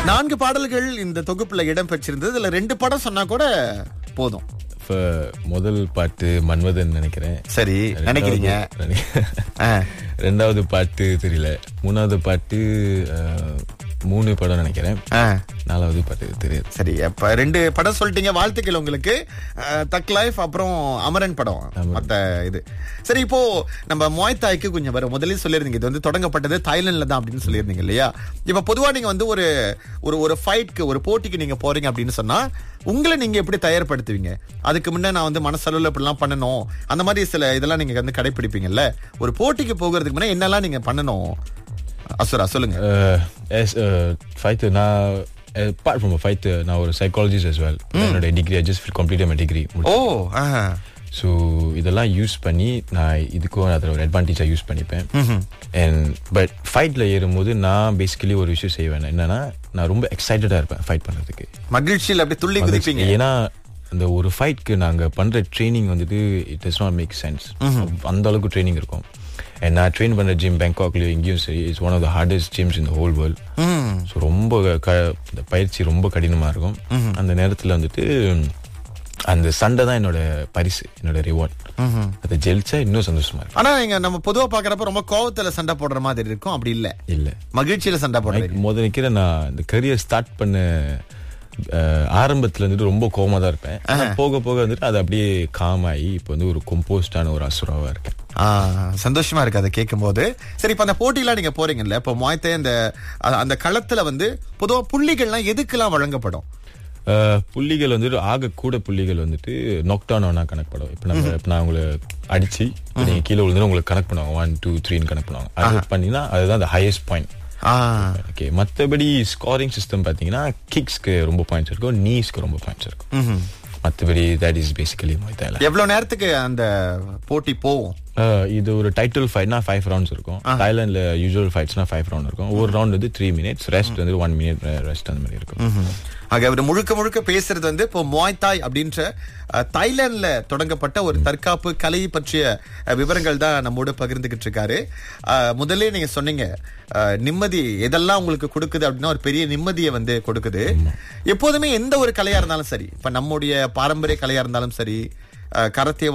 நான்கு பாடல்கள் இந்த தொகுப்புல இடம் பெற்றிருந்தது இதுல ரெண்டு படம் சொன்னா கூட போதும் இப்ப முதல் பாட்டு மன்மதன் நினைக்கிறேன் சரி நினைக்கிறீங்க ரெண்டாவது- ஆ. ரெண்டாவது பாட்டு தெரியல மூணாவது பாட்டு அஹ், மூணு படம் நினைக்கிறேன் ஆ. நாலாவது பாட்டு தெரியாது சரி அப்ப ரெண்டு படம் சொல்லிட்டீங்க வாழ்த்துக்கள் உங்களுக்கு அஹ், தக் லைஃப் அப்புறம் அமரன் படம் மத்த இது சரி இப்போ நம்ம மோய்தாய்க்கு கொஞ்சம் வரும் முதல்ல சொல்லியிருந்தீங்க இது வந்து தொடங்கப்பட்டது தாய்லாந்துல தான் அப்படின்னு சொல்லியிருந்தீங்க இல்லையா இப்ப பொதுவா நீங்க வந்து ஒரு ஒரு ஒரு ஃபைட்க்கு ஒரு போட்டிக்கு நீங்க போறீங்க அப்படின்னு சொன்னா உங்களை நீங்க எப்படி தயார்படுத்துவீங்க அதுக்கு முன்ன நான் வந்து மனசளவுல இப்படிலாம் பண்ணணும் அந்த மாதிரி சில இதெல்லாம் நீங்க வந்து கடைபிடிப்பீங்கல்ல ஒரு போட்டிக்கு போகிறதுக்கு முன்ன என்னெல்லாம் நீங்க பண்ணணும் அசுரா சொல்லுங்க as a fighter நான் apart from a fighter நான் ஒரு psychologist as well என்னோட degree I just completed my degree ஓ ஆஹா. ஸோ இதெல்லாம் யூஸ் பண்ணி நான் இதுக்கும் அதில் ஒரு அட்வான்டேஜாக யூஸ் பண்ணிப்பேன் அண்ட் பட் ஃபைட்டில் ஏறும்போது நான் பேசிக்கலி ஒரு விஷயம் செய்வேன் என்னன்னா நான் ரொம்ப எக்ஸைட்டடாக இருப்பேன் ஃபைட் பண்ணுறதுக்கு மகிழ்ச்சியில் அப்படி துள்ளி குதிப்பீங்க ஏன்னா அந்த ஒரு ஃபைட்க்கு நாங்கள் பண்ணுற ட்ரைனிங் வந்துட்டு it does not make sense அந்த அளவுக்கு ட்ரைனிங் இருக்கும் And நான் ட்ரெயின் பண்ணுற ஜிம் பேங்காக்லேயும் எங்கேயும் சரி it's one of the hardest gyms in the whole world so ரொம்ப க இந்த பயிற்சி ரொம்ப கடினமாக இருக்கும் அந்த நேரத்தில் வந்துட்டு அந்த சண்டை தான் என்னோட பரிசு என்னோட ரிவார்ட் அதை ஜெயிச்சா இன்னும் சந்தோஷமா இருக்கும் ஆனா நீங்க நம்ம பொதுவா பாக்குறப்ப ரொம்ப கோவத்துல சண்டை போடுற மாதிரி இருக்கும் அப்படி இல்ல இல்ல மகிழ்ச்சியில சண்டை போடுறீங்க முதல் நிக்கிற நான் இந்த கரியர் ஸ்டார்ட் பண்ண அஹ், ஆரம்பத்துல வந்துட்டு ரொம்ப கோவமா தான் இருப்பேன் ஆனா போக போக வந்துட்டு அது அப்படியே காம் ஆகி இப்போ வந்து ஒரு கொம்போஸ்டான ஒரு அசுராவா இருக்கேன் ஆ, சந்தோஷமா இருக்கு அதை கேட்கும் போது சரி இப்ப அந்த போட்டியெல்லாம் நீங்க போறீங்கல்ல இப்ப மொயத்தை அந்த அ- அந்த களத்துல வந்து பொதுவா புள்ளிகள்லாம் எதுக்கெல்லாம் வழங்கப்படும் அஹ், புள்ளிகள் வந்துட்டு ஆக கூட புள்ளிகள் வந்துட்டு நாக் டவுன் ஆனா கணக்கு படம் இப்போ நம்ம இப்போ நான் உங்களை அடிச்சு இப்ப நீங்க கீழே விழுந்து உங்களுக்கு கணக்கு பண்ணுவாங்க ஒன் டூ த்ரீன்னு கணக்கு பண்ணுவாங்க அது பண்ணினா அதுதான் அந்த ஹையஸ்ட் பாயிண்ட் ஆ, ஓகே மற்றபடி ஸ்கோரிங் சிஸ்டம் பார்த்தீங்கன்னா கிக்ஸ்க்கு ரொம்ப பாயிண்ட்ஸ் இருக்கும் நீஸ்க்கு ரொம்ப பாயிண்ட்ஸ் இருக்கும் ம்ஹும். மற்றபடி தட் இஸ் பேசிக்கலி மொய்தால எவ்வளவு நேரத்துக்கு அந்த போட்டி போகும் இது ஒரு டைட்டில் ஃபைட்னா ஃபைவ் ரவுண்ட்ஸ் இருக்கும் தாய்லாந்துல யூஸ்வல் ஃபைட்ஸ்னா ஃபைவ் ரவுண்ட் இருக்கும் ஒரு ரவுண்ட் வந்து த்ரீ மினிட்ஸ் ரெஸ்ட் வந்து ஒன் மினிட் ரெஸ்ட் அந்த மாதிரி இருக்கும் ம்ஹும். ஆக அவர் முழுக்க முழுக்க பேசுறது வந்து இப்போ மோய்தாய் அப்படின்ற அஹ், தாய்லாந்துல தொடங்கப்பட்ட ஒரு தற்காப்பு கலை பற்றிய அஹ், விவரங்கள் தான் நம்மோடு பகிர்ந்துகிட்டு இருக்காரு அஹ், முதல்ல நீங்க சொன்னீங்க அஹ், நிம்மதி எதெல்லாம் உங்களுக்கு கொடுக்குது அப்படின்னா ஒரு பெரிய நிம்மதியை வந்து கொடுக்குது எப்போதுமே எந்த ஒரு கலையா இருந்தாலும் சரி இப்ப நம்முடைய பாரம்பரிய கலையா இருந்தாலும் சரி அஹ், கராத்தே